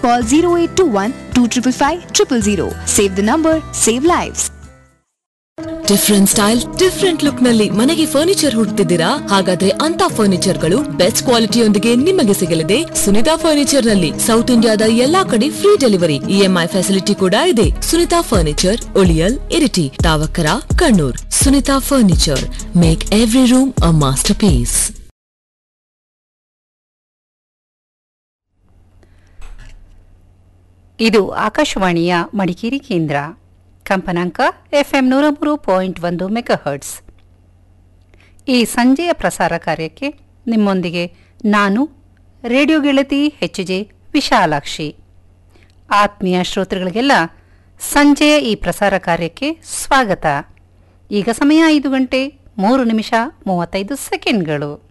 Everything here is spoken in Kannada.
call 0821 2555 000. Save the number, save lives. Different style different look ನಲ್ಲಿ ಮನೆಗೆ ಫರ್ನಿಚರ್ ಹುಡುಕ್ತಿದ್ದೀರಾ ಹಾಗಾದ್ರೆ ಅಂತ ಫರ್ನಿಚರ್ ಗಳು ಬೆಸ್ಟ್ ಕ್ವಾಲಿಟಿಯೊಂದಿಗೆ ನಿಮಗೆ ಸಿಗಲಿದೆ ಸುನಿತಾ ಫರ್ನಿಚರ್ ನಲ್ಲಿ ಸೌತ್ ಇಂಡಿಯಾದ ಎಲ್ಲಾ ಕಡೆ ಫ್ರೀ ಡೆಲಿವರಿ ಇಎಂಐ ಫೆಸಿಲಿಟಿ ಕೂಡ ಇದೆ Sunita furniture Uliyil Iritty Thavakkara Kannur Sunita furniture make every room a masterpiece ಇದು ಆಕಾಶವಾಣಿಯ ಮಡಿಕೇರಿ ಕೇಂದ್ರ ಕಂಪನಾಂಕ ಎಫ್ಎಂ ನೂರ ಮೂರು ಪಾಯಿಂಟ್ ಒಂದು ಮೆಗಾಹರ್ಟ್ಸ್ ಈ ಸಂಜೆಯ ಪ್ರಸಾರ ಕಾರ್ಯಕ್ಕೆ ನಿಮ್ಮೊಂದಿಗೆ ನಾನು ರೇಡಿಯೋ ಗೆಳತಿ ಎಚ್ ಜೆ ವಿಶಾಲಾಕ್ಷಿ ಆತ್ಮೀಯ ಶ್ರೋತೃಗಳಿಗೆಲ್ಲ ಸಂಜೆಯ ಈ ಪ್ರಸಾರ ಕಾರ್ಯಕ್ಕೆ ಸ್ವಾಗತ ಈಗ ಸಮಯ ಐದು ಗಂಟೆ ಮೂರು ನಿಮಿಷ ಮೂವತ್ತೈದು ಸೆಕೆಂಡ್ಗಳು